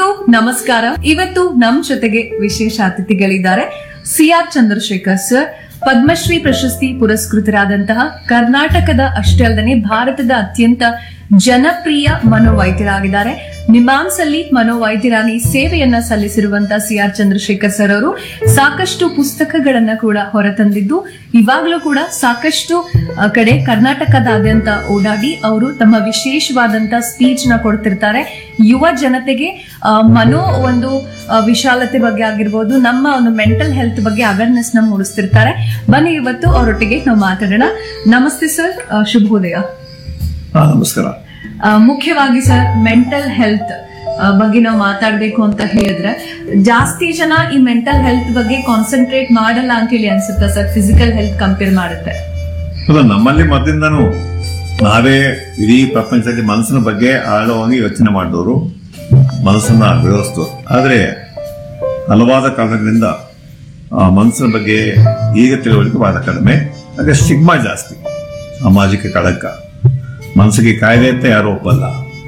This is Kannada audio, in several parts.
ಎಲ್ರಿಗೂ ನಮಸ್ಕಾರ ಇವತ್ತು ನಮ್ ಜೊತೆಗೆ ವಿಶೇಷ ಅತಿಥಿಗಳಿದ್ದಾರೆ C R Chandrashekhar sir Padmashri ಪ್ರಶಸ್ತಿ ಪುರಸ್ಕೃತರಾದಂತಹ ಕರ್ನಾಟಕದ ಅಷ್ಟೇ ಅಲ್ಲದೆ ಭಾರತದ ಅತ್ಯಂತ ಜನಪ್ರಿಯ ಮನೋವೈದ್ಯರಾಗಿದ್ದಾರೆ ನಿಮಾನ್ಸ್ ಅಲ್ಲಿ ಮನೋವೈದ್ಯರಾಗಿ ಸೇವೆಯನ್ನ ಸಲ್ಲಿಸಿರುವಂತಹ ಸಿ ಆರ್ ಚಂದ್ರಶೇಖರ್ ಸರ್ ಅವರು ಸಾಕಷ್ಟು ಪುಸ್ತಕಗಳನ್ನ ಕೂಡ ಹೊರತಂದಿದ್ದು ಇವಾಗಲೂ ಕೂಡ ಸಾಕಷ್ಟು ಆ, ಕಡೆ ಕರ್ನಾಟಕದಾದ್ಯಂತ ಓಡಾಡಿ ಅವರು ತಮ್ಮ ವಿಶೇಷವಾದಂತ ಸ್ಪೀಚ್ ನ ಕೊಡ್ತಿರ್ತಾರೆ ಯುವ ಜನತೆಗೆ ಆ, ಮನೋ ಒಂದು ಆ, ವಿಶಾಲತೆ ಬಗ್ಗೆ ಆಗಿರ್ಬೋದು ನಮ್ಮ ಒಂದು ಮೆಂಟಲ್ ಹೆಲ್ತ್ ಬಗ್ಗೆ ಅವೇರ್ನೆಸ್ ನ ಮೂಡಿಸ್ತಿರ್ತಾರೆ ಬನ್ನಿ ಇವತ್ತು ಅವರೊಟ್ಟಿಗೆ ನಾವು ಮಾತಾಡೋಣ ನಮಸ್ತೆ ಸರ್ ಆ, ಶುಭೋದಯ ಹಾ ನಮಸ್ಕಾರ ಆ, ಮುಖ್ಯವಾಗಿ ಸರ್ ಮೆಂಟಲ್ ಹೆಲ್ತ್ ಬಗ್ಗೆ ನಾವು ಮಾತಾಡ್ಬೇಕು ಅಂತ ಹೇಳಿದ್ರೆ ಜಾಸ್ತಿ ಜನ ಈ ಮೆಂಟಲ್ ಹೆಲ್ತ್ ಬಗ್ಗೆ ಕಾನ್ಸಂಟ್ರೇಟ್ ಮಾಡಲ್ಲ ಅಂತ ಹೇಳಿ ಅನ್ಸುತ್ತೆ ಸರ್ ಫಿಸಿಕಲ್ ಹೆಲ್ತ್ ಕಂಪೇರ್ ಮಾಡುತ್ತೆ ಅಲ್ಲ ನಮ್ಮಲ್ಲಿ ಮೊದಲಿಂದನೂ ನಾವೇ ಇಡೀ ಪ್ರಪಂಚದಲ್ಲಿ ಮನಸ್ಸಿನ ಬಗ್ಗೆ ಆಳವಾಗಿ ಯೋಚನೆ ಮಾಡಿದವರು ಮನಸ್ಸನ್ನ ವ್ಯವಸ್ಥರು ಆದ್ರೆ ಹಲವಾದ ಕಾರಣಗಳಿಂದ ಆ ಮನಸ್ಸಿನ ಬಗ್ಗೆ ಈಗ ತಿಳುವಳಿಕೆ ಬಹಳ ಕಡಿಮೆ ಹಾಗೆ ಸ್ಟಿಗ್ಮಾ ಜಾಸ್ತಿ ಸಾಮಾಜಿಕ ಕಳಂಕ ಮನಸ್ಸಿಗೆ ಕಾಯಿಲೆ ಅಂತ ಯಾರು ಒಪ್ಪಲ್ಲ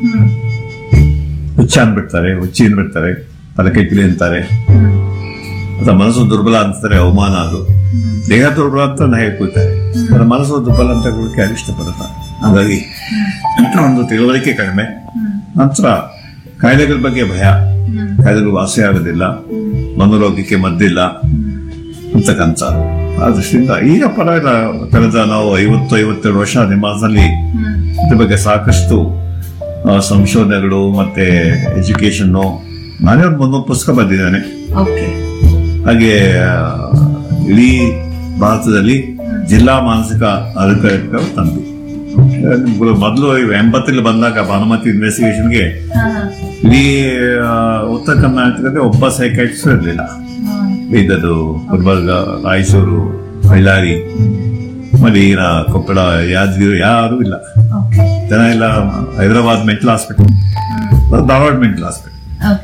ಹುಚ್ಚ ಅನ್ಬಿಡ್ತಾರೆ ಹುಚ್ಚಿ ಅನ್ಬಿಡ್ತಾರೆ ತಲೆಕೆ ಕಿಲಿ ಅಂತಾರೆ ಅಥವಾ ಮನಸ್ಸು ದುರ್ಬಲ ಅಂತಾರೆ ಅವಮಾನ ಅದು ದೇಹ ದುರ್ಬಲ ಅಂತ ನಾ ಹೇಳ್ಕೊಳ್ತಾರೆ ಅವರ ಮನಸ್ಸು ದುರ್ಬಲ ಅಂತ ಹೇಳೋಕೆ ಯಾರು ಇಷ್ಟಪಡಲ್ಲ ಹಾಗಾಗಿ ಒಂದು ತಿಳುವಳಿಕೆ ಕಡಿಮೆ ನಂತರ ಕಾಯಿಲೆಗಳ ಬಗ್ಗೆ ಭಯ ಕಾಯಿಲೆಗಳು ವಾಸಿ ಆಗೋದಿಲ್ಲ ಮನೋರೋಗಕ್ಕೆ ಮದ್ದಿಲ್ಲ ಅಂತಕ್ಕಂಥ ಆ ದೃಷ್ಟಿಯಿಂದ ಈಗ ಪರವಾಗಿಲ್ಲ ಕಳೆದ ನಾವು ಐವತ್ತು ಐವತ್ತೆರಡು ವರ್ಷ ನಿಮಾಸಲ್ಲಿ ಇದ್ರ ಬಗ್ಗೆ ಸಾಕಷ್ಟು ಆ, ಸಂಶೋಧನೆಗಳು ಮತ್ತೆ ಎಜುಕೇಶನ್ ನಾನೇ ಒಂದು ಮುನ್ನೂರು ಪುಸ್ತಕ ಬರೆದಿದ್ದೇನೆ ಓಕೆ ಹಾಗೆ ಆ, ಇಡೀ ಭಾರತದಲ್ಲಿ ಜಿಲ್ಲಾ ಮಾನಸಿಕ ಆರೋಗ್ಯ ತಂದು ಮೊದಲು ಎಂಬತ್ತಲ್ಲಿ ಬಂದಾಗ ಭಾನುಮತಿ ಇನ್ವೆಸ್ಟಿಗೇಷನ್ಗೆ ಇಡೀ ಆ, ಉತ್ತರ ಕರ್ನಾಟಕದಲ್ಲಿ ಒಬ್ಬ ಸೈಕಾಟ್ರಿಸ್ಟ್ ಇರಲಿಲ್ಲ ಇದ್ದದು ಗುಲ್ಬರ್ಗ ರಾಯಚೂರು ಬಳ್ಳಾರಿ ಮಲೀನ ಕೊಪ್ಪಳ ಯಾದಗಿರಿ ಯಾರು ಇಲ್ಲ ಓಕೆ ಜನ ಎಲ್ಲ Hyderabad mental hospital Dharwad mental hospital